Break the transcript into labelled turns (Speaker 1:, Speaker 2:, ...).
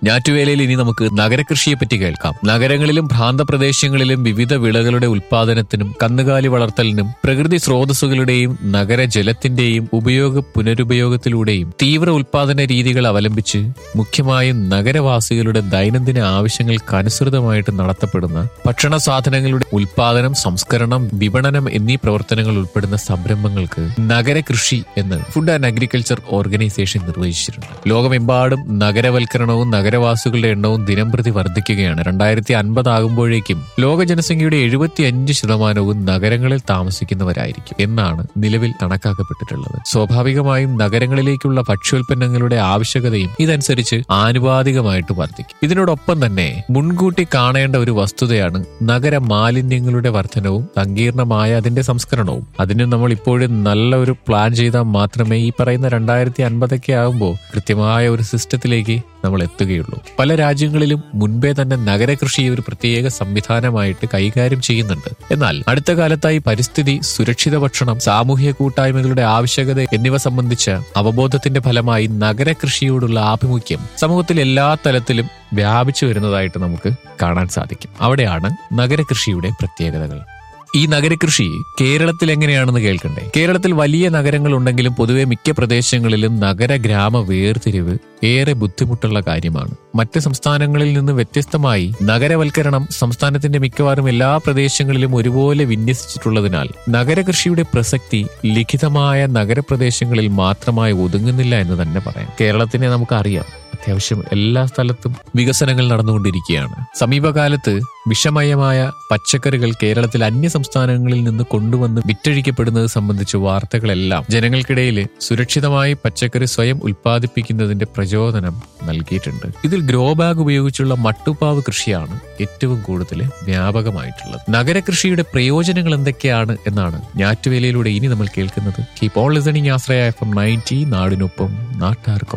Speaker 1: ഞാറ്റുവേലയിൽ ഇനി നമുക്ക് നഗരകൃഷിയെ പറ്റി കേൾക്കാം നഗരങ്ങളിലും ഭ്രാന്തപ്രദേശങ്ങളിലും വിവിധ വിളകളുടെ ഉൽപാദനത്തിനും കന്നുകാലി വളർത്തലിനും പ്രകൃതി സ്രോതസ്സുകളുടെയും നഗര ജലത്തിന്റെയും ഉപയോഗ പുനരുപയോഗത്തിലൂടെയും തീവ്ര ഉൽപാദന രീതികൾ അവലംബിച്ച് മുഖ്യമായും നഗരവാസികളുടെ ദൈനംദിന ആവശ്യങ്ങൾക്ക് അനുസൃതമായിട്ട് നടത്തപ്പെടുന്ന ഭക്ഷണ സാധനങ്ങളുടെ ഉൽപാദനം സംസ്കരണം വിപണനം എന്നീ പ്രവർത്തനങ്ങൾ ഉൾപ്പെടുന്ന സംരംഭങ്ങൾക്ക് നഗരകൃഷി എന്ന് ഫുഡ് ആൻഡ് അഗ്രികൾച്ചർ ഓർഗനൈസേഷൻ നിർവഹിച്ചിട്ടുണ്ട് ലോകമെമ്പാടും നഗരവൽക്കരണവും നഗരവാസികളുടെ എണ്ണവും ദിനംപ്രതി വർദ്ധിക്കുകയാണ് രണ്ടായിരത്തി അൻപത് ആകുമ്പോഴേക്കും ലോക ജനസംഖ്യയുടെ എഴുപത്തിയഞ്ച് ശതമാനവും നഗരങ്ങളിൽ താമസിക്കുന്നവരായിരിക്കും എന്നാണ് നിലവിൽ കണക്കാക്കപ്പെട്ടിട്ടുള്ളത് സ്വാഭാവികമായും നഗരങ്ങളിലേക്കുള്ള ഭക്ഷ്യോൽപ്പന്നങ്ങളുടെ ആവശ്യകതയും ഇതനുസരിച്ച് ആനുപാതികമായിട്ട് വർദ്ധിക്കും ഇതിനോടൊപ്പം തന്നെ മുൻകൂട്ടി കാണേണ്ട ഒരു വസ്തുതയാണ് നഗര മാലിന്യങ്ങളുടെ വർധനവും സങ്കീർണമായ അതിന്റെ സംസ്കരണവും അതിന് നമ്മൾ ഇപ്പോഴും നല്ല ഒരു പ്ലാൻ ചെയ്താൽ മാത്രമേ ഈ പറയുന്ന രണ്ടായിരത്തി അൻപതൊക്കെ ആകുമ്പോൾ കൃത്യമായ ഒരു സിസ്റ്റത്തിലേക്ക് നമ്മൾ എത്തുകയുള്ളൂ പല രാജ്യങ്ങളിലും മുൻപേ തന്നെ നഗരകൃഷിയെ ഒരു പ്രത്യേക സംവിധാനമായിട്ട് കൈകാര്യം ചെയ്യുന്നുണ്ട് എന്നാൽ അടുത്ത കാലത്തായി പരിസ്ഥിതി സുരക്ഷിത ഭക്ഷണം സാമൂഹ്യ കൂട്ടായ്മകളുടെ ആവശ്യകത എന്നിവ സംബന്ധിച്ച അവബോധത്തിന്റെ ഫലമായി നഗരകൃഷിയോടുള്ള ആഭിമുഖ്യം സമൂഹത്തിൽ എല്ലാ തലത്തിലും വ്യാപിച്ചു വരുന്നതായിട്ട് നമുക്ക് കാണാൻ സാധിക്കും അവിടെയാണ് നഗരകൃഷിയുടെ പ്രത്യേകതകൾ ഈ നഗരകൃഷി കേരളത്തിൽ എങ്ങനെയാണെന്ന് കേൾക്കണ്ടേ കേരളത്തിൽ വലിയ നഗരങ്ങൾ ഉണ്ടെങ്കിലും പൊതുവെ മിക്ക പ്രദേശങ്ങളിലും നഗര ഗ്രാമ വേർതിരിവ് ഏറെ ബുദ്ധിമുട്ടുള്ള കാര്യമാണ് മറ്റ് സംസ്ഥാനങ്ങളിൽ നിന്ന് വ്യത്യസ്തമായി നഗരവൽക്കരണം സംസ്ഥാനത്തിന്റെ മിക്കവാറും എല്ലാ പ്രദേശങ്ങളിലും ഒരുപോലെ വിന്യസിച്ചിട്ടുള്ളതിനാൽ നഗരകൃഷിയുടെ പ്രസക്തി ലിഖിതമായ നഗരപ്രദേശങ്ങളിൽ മാത്രമായി ഒതുങ്ങുന്നില്ല എന്ന് തന്നെ പറയാം കേരളത്തിനെ നമുക്കറിയാം അത്യാവശ്യം എല്ലാ സ്ഥലത്തും വികസനങ്ങൾ നടന്നുകൊണ്ടിരിക്കുകയാണ് സമീപകാലത്ത് വിഷമയമായ പച്ചക്കറികൾ കേരളത്തിൽ അന്യ സംസ്ഥാനങ്ങളിൽ നിന്ന് കൊണ്ടുവന്ന് വിറ്റഴിക്കപ്പെടുന്നത് സംബന്ധിച്ച വാർത്തകളെല്ലാം ജനങ്ങൾക്കിടയിൽ സുരക്ഷിതമായി പച്ചക്കറി സ്വയം ഉൽപ്പാദിപ്പിക്കുന്നതിന്റെ പ്രചോദനം നൽകിയിട്ടുണ്ട് ഇതിൽ ഗ്രോ ബാഗ് ഉപയോഗിച്ചുള്ള മട്ടുപാവ് കൃഷിയാണ് ഏറ്റവും കൂടുതൽ വ്യാപകമായിട്ടുള്ളത് നഗരകൃഷിയുടെ പ്രയോജനങ്ങൾ എന്തൊക്കെയാണ് എന്നാണ് ഞാറ്റുവേലയിലൂടെ ഇനി നമ്മൾ കേൾക്കുന്നത് keep on listening Ashraya F M ninety നാടിനൊപ്പം നാട്ടാർക്കും